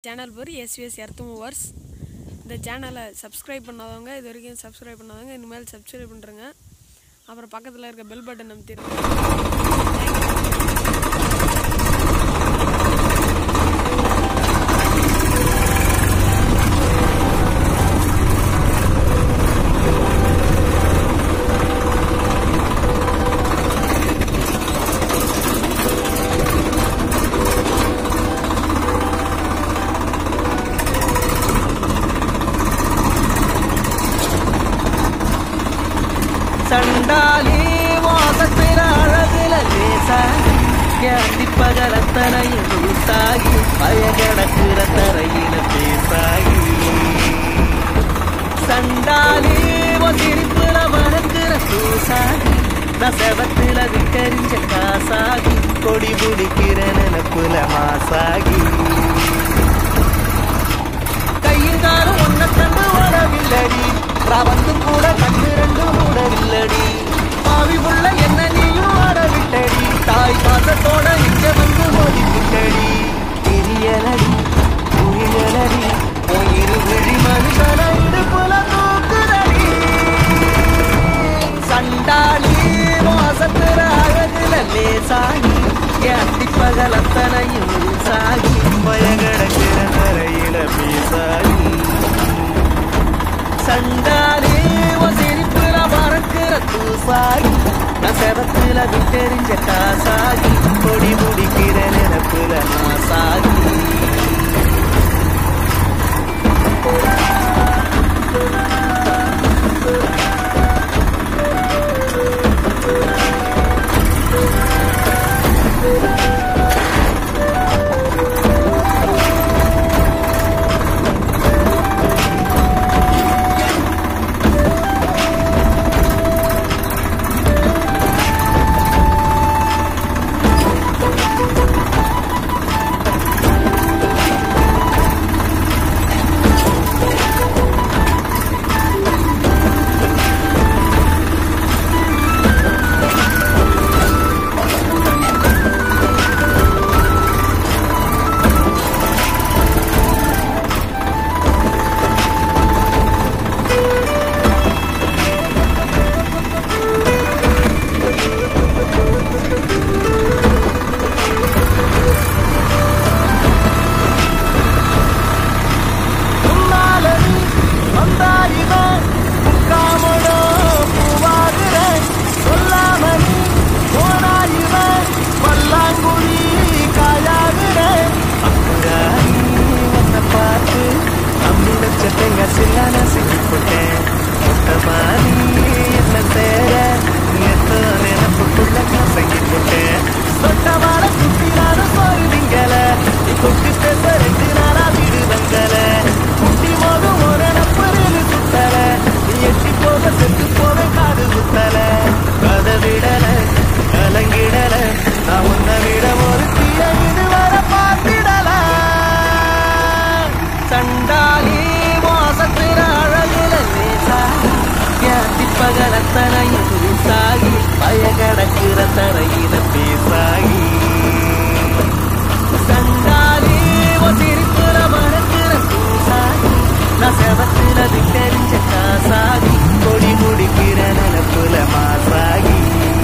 channel பேர் SVS earth movers இந்த சேனலை சப்ஸ்கிரைப் பண்ணாதவங்க இது வரைக்கும் சப்ஸ்கிரைப் பண்ணாதவங்க இனிமேல் சப்ஸ்கிரைப் பண்ணுறங்க அப்புறம் பக்கத்தில் இருக்க பெல் பட்டன் அமைத்திருங்க சண்டாலி மோசத்தில அழகுல லேசாகி கேட்டி பகலத்தனையும் லூசாகி பய கிடக்குற தரையில பேசாகி சண்டாலி உன் சிரிப்புல மறக்கிற தூசாகி நான் செவத்துல விட்டறிஞ்ச காசாகி கொடி பிடிக்கிற நினப்புல மாசாகி கையும் காலும் ஒன்ன கண்டு ஓடவில்லடி வந்து கூட கண்ணு ரெண்டு மூடவில்லடி பாவி உள்ள என்ன நீயும் ஆடவிட்டடி தாய் பாசத்தோட இங்க வந்து மோதிவிட்டடி தெரியலடி புரியலடி உயிர் விழி மனுஷன இடுப்புல தூக்குதடி சண்டாளி மோசத்துல அழகுல லேசாகி ஏத்தி பகல் அத்தனையும் சாகி பயகடக்கிற தரையில பீசாகி சண்டாளி உன் சிரிப்புல மறக்கிற தூசாகி நான் செவத்துல விட்டெறிஞ்ச காசாகி கொடி முடிக்கிற நினப்புல நாசாகி முன்னாலடி வந்தாயிவன் முக்காமடோ பூவாகுற சொல்லாமணி போனாயிவன் பல்லாங்குழி காயாகுற அப்புறாணி உன்னை பார்த்து அம்மி வச்ச தேங்காய் சில்லான செஞ்சு போட்டேன் மொத்தமானி என்ன சேர எத்தோ நினப்புக்குள்ள கசங்கி போட்டேன் சொட்டமான குட்டி நானும் போயிருவீங்கள நீ கொட்டி பேச ரெண்டு நாளா வீடு வங்கல குட்டி போதும் ஒரு நப்பரில் சுத்தல நீ எட்டி போக செத்து போக காடு சுத்தல கதை விடல கலங்கிடல நான் உன்னை விட ஒரு தீய இதுவர பார்த்திடல சண்டாலி மோசத்திர அழகுல லேசாகி ஏத்தி பகலத்தனையும் சாகி பய கடக்கிற தரையில பேசாகி சண்டாலி உன் சிரிப்புல மறக்கிற தூசாகி நான் செவத்துல விட்டெறிஞ்ச காசாகி கொடி முடிக்கிற நினப்புல மாசாகி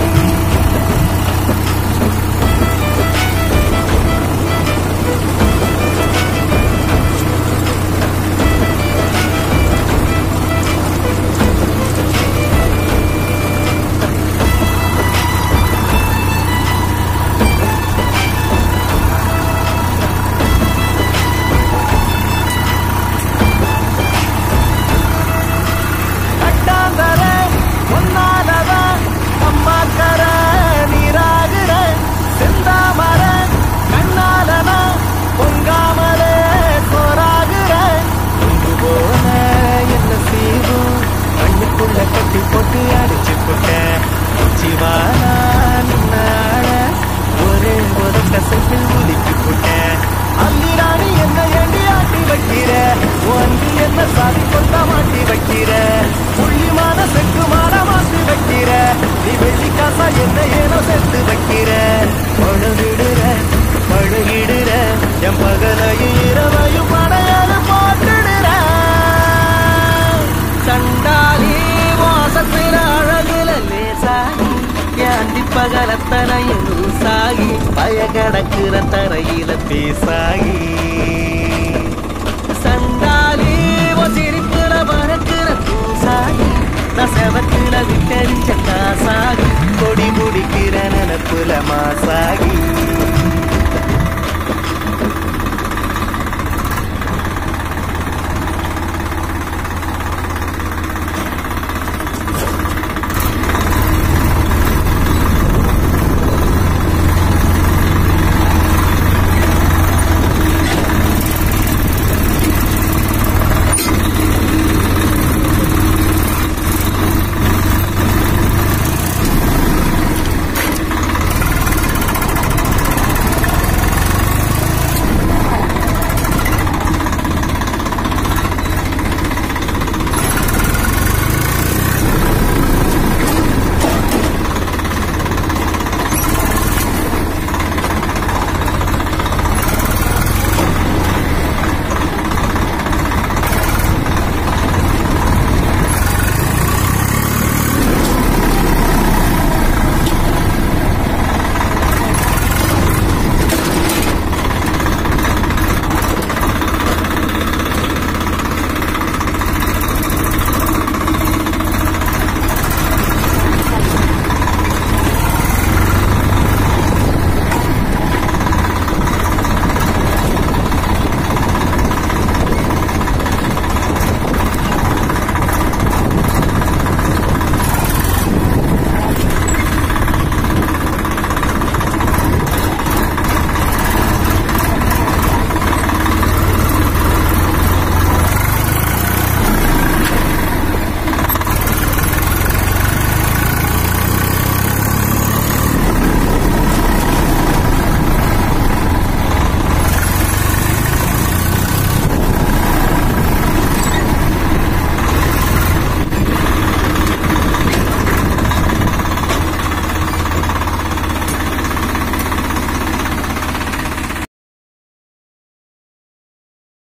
கட்டாந்தர ஒன்னாலவ அம்மாக்கர நீராகுற செந்தாமர கண்ணாலன பொங்காமலே சோறாகுற கொண்டு போன என்ன செய்வோம் கண்ணுக்குள்ள கட்டி போட்டு அடிச்சு போட்டேன் சிவானா நின்னாட ஒரு ஒரு கசப்பில் உலுக்கி போட்டேன் அந்திராணி என்ன ஏண்டி ஆட்டி வைக்கிற ஒன்று என்ன சாதி கொண்டா மாட்டி வைக்கிற புள்ளிமான செக்குமான மாட்டி வைக்கிற நீ வெள்ளி காசா என்ன ஏனோ சேர்த்து வைக்கிற பழகிடுற பழகிடுற என் பகலையும் இரவையும் பகலத்தனையும் லூசாகி பய கடக்குற தரையில பேசாகி சண்டாலி உன் சிரிப்புல பறக்குற பூசாகி நான் செவக்குல விட்டெறிஞ்ச காசாகி கொடி முடிக்கிற